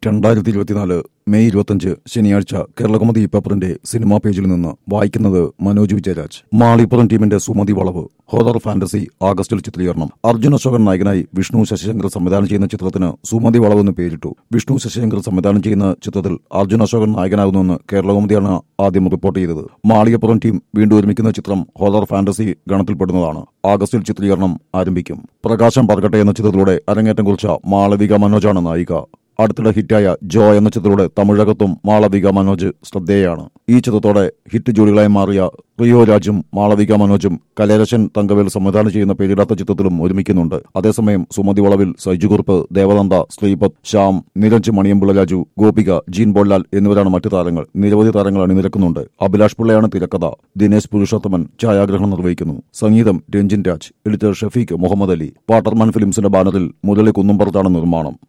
രണ്ടായിരത്തി ഇരുപത്തിനാല് മെയ് ഇരുപത്തഞ്ച് ശനിയാഴ്ച കേരളകൗമുദി പേപ്പറിന്റെ സിനിമാ പേജിൽ നിന്ന് വായിക്കുന്നത് മനോജ് വിജയരാജ് മാളിപ്പുറം ടീമിന്റെ സുമതി വളവ് ഹോറർ ഫാന്റസി ആഗസ്റ്റിൽ ചിത്രീകരണം അർജുൻ അശോകൻ നായകനായി വിഷ്ണു ശശിശങ്കർ സംവിധാനം ചെയ്യുന്ന ചിത്രത്തിന് സുമതി വളവ് എന്ന് പേരിട്ടു വിഷ്ണു ശശിശങ്കർ സംവിധാനം ചെയ്യുന്ന ചിത്രത്തിൽ അർജുൻ അശോകൻ നായകനാകുന്നുവെന്ന് കേരളകൗമുദിയാണ് ആദ്യം റിപ്പോർട്ട് ചെയ്തത് മാളികപ്പുറം ടീം വീണ്ടും ഒരുമിക്കുന്ന ചിത്രം ഹോറർ ഫാന്റസി ഗണത്തിൽപ്പെടുന്നതാണ് ആഗസ്റ്റിൽ ചിത്രീകരണം ആരംഭിക്കും പ്രകാശം പറക്കട്ടെ എന്ന ചിത്രത്തിലൂടെ അരങ്ങേറ്റം കുറിച്ച മാളവിക മനോജാണ് നായിക അടുത്തിടെ ഹിറ്റായ ജോ എന്ന ചിത്രത്തിലൂടെ തമിഴകത്തും മാളവിക മനോജ് ശ്രദ്ധേയാണ് ഈ ചിത്രത്തോടെ ഹിറ്റ് ജോഡികളായി മാറിയ റിയോ രാജും മാളവിക മനോജും കലേരശൻ തങ്കവേൽ സംവിധാനം ചെയ്യുന്ന പേരിടാത്ത ചിത്രത്തിലും ഒരുമിക്കുന്നുണ്ട് അതേസമയം സുമതി വളവിൽ സൈജു കുറുപ്പ് ദേവനന്ദ ശ്രീപത് ശ്യാം നിരഞ്ജ് മണിയമ്പിള്ള രാജു ഗോപിക ജീൻ ബോൾലാൽ എന്നിവരാണ് മറ്റു താരങ്ങൾ നിരവധി താരങ്ങൾ അണിനിരക്കുന്നുണ്ട് അഭിലാഷ് പിള്ളയാണ് തിരക്കഥ ദിനേശ് പുരുഷോത്തമൻ ഛായാഗ്രഹണം നിർവഹിക്കുന്നു സംഗീതം രഞ്ജിൻ രാജ് എഡിറ്റർ ഷഫീഖ് മുഹമ്മദ് അലി വാട്ടർമാൻ ഫിലിംസിന്റെ ബാനറിൽ മുരളി കുന്നുംപുറത്താണ് നിർമ്മാണം